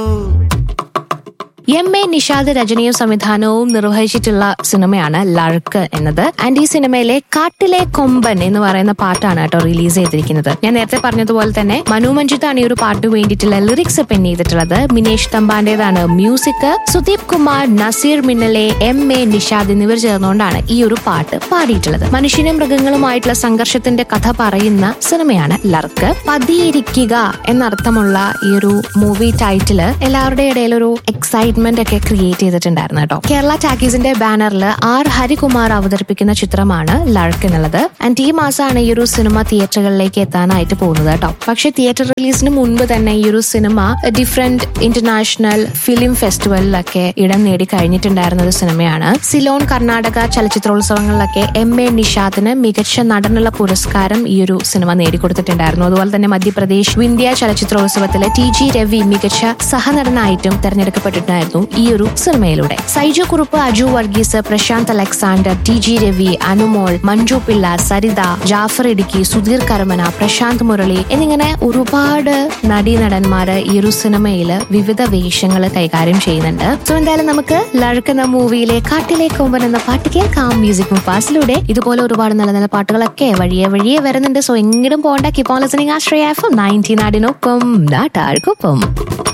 M A Nishad രചനയും സംവിധാനവും നിർവഹിച്ചിട്ടുള്ള സിനിമയാണ് ലഴക്ക് എന്നത് ആൻഡ് ഈ സിനിമയിലെ കാട്ടിലെ കൊമ്പൻ എന്ന് പറയുന്ന പാട്ടാണ് കേട്ടോ റിലീസ് ചെയ്തിരിക്കുന്നത് ഞാൻ നേരത്തെ പറഞ്ഞതുപോലെ തന്നെ മനു മഞ്ജിത്താണ് ഈ ഒരു പാട്ടിന് വേണ്ടിയിട്ടുള്ള ലിറിക്സ് പെൻ ചെയ്തിട്ടുള്ളത് മിനേഷ് തമ്പാന്റേതാണ് music Sudeep Kumar Naseer Minnale M A Nishad എന്നിവർ ചേർന്നുകൊണ്ടാണ് ഈ ഒരു പാട്ട് പാടിയിട്ടുള്ളത് മനുഷ്യനും മൃഗങ്ങളുമായിട്ടുള്ള സംഘർഷത്തിന്റെ കഥ പറയുന്ന സിനിമയാണ് ലർക്ക് പതിയിരിക്കുക എന്നർത്ഥമുള്ള ഈ ഒരു മൂവി ടൈറ്റില് എല്ലാവരുടെ ഇടയിൽ ഒരു എക്സൈറ്റ്മെന്റ് ഒക്കെ ക്രിയേറ്റ് ചെയ്തിട്ടുണ്ടായിരുന്നു കേട്ടോ കേരള ടാക്കീസിന്റെ ബാനറിൽ ആർ ഹരികുമാർ അവതരിപ്പിക്കുന്ന ചിത്രമാണ് ലഴക്ക് എന്നുള്ളത് ആൻഡ് ഈ മാസമാണ് ഈ ഒരു സിനിമ തിയേറ്ററുകളിലേക്ക് എത്താനായിട്ട് പോകുന്നത് കേട്ടോ പക്ഷേ തിയേറ്റർ റിലീസിന് മുൻപ് തന്നെ ഈ ഒരു സിനിമ ഡിഫറെന്റ് ഇന്റർനാഷണൽ ഫിലിം ഫെസ്റ്റിവലിലൊക്കെ ഇടം നേടി കഴിഞ്ഞിട്ടുണ്ടായിരുന്ന ഒരു സിനിമയാണ് സിലോൺ കർണാടക ചലച്ചിത്രോത്സവങ്ങളിലൊക്കെ എം എ നിഷാദിന് മികച്ച നടനുള്ള പുരസ്കാരം ഈ ഒരു സിനിമ നേടിക്കൊടുത്തിട്ടുണ്ടായിരുന്നു അതുപോലെ തന്നെ മധ്യപ്രദേശ് വിന്ധ്യ ചലച്ചിത്രോത്സവത്തിലെ ടി ജി രവി മികച്ച സഹനടനായിട്ടും തെരഞ്ഞെടുക്കപ്പെട്ടിട്ടുണ്ടായിരുന്നു ഈ ഒരു സിനിമയിലൂടെ സൈജു കുറുപ്പ് അജു വർഗീസ് പ്രശാന്ത് അലക്സാണ്ടർ ടി ജി രവി അനുമോൾ മഞ്ജു പിള്ള സരിത ജാഫർ ഇടുക്കി സുധീർ കരമന പ്രശാന്ത് മുരളി എന്നിങ്ങനെ ഒരുപാട് നടീനടന്മാര് ഈ ഒരു സിനിമയിൽ വിവിധ വേഷങ്ങൾ കൈകാര്യം ചെയ്യുന്നുണ്ട് സോ എന്തായാലും നമുക്ക് ലഴക്കുന്ന മൂവിയിലെ കാട്ടിലെ കൊമ്പൻ എന്ന പാട്ട് കേൾക്കാം മ്യൂസിക് മുപ്പാസിലൂടെ ഇതുപോലെ ഒരുപാട് നല്ല നല്ല പാട്ടുകളൊക്കെ വഴിയെ വഴിയെ വരുന്നുണ്ട് സോ എങ്ങോട്ടും പോകണ്ട കിപ്പോൾ ലിസണിങ് ആശ്രയ എഫ് നയൻറ്റീൻ നാടിനൊപ്പം നാട്ടാർക്കൊപ്പം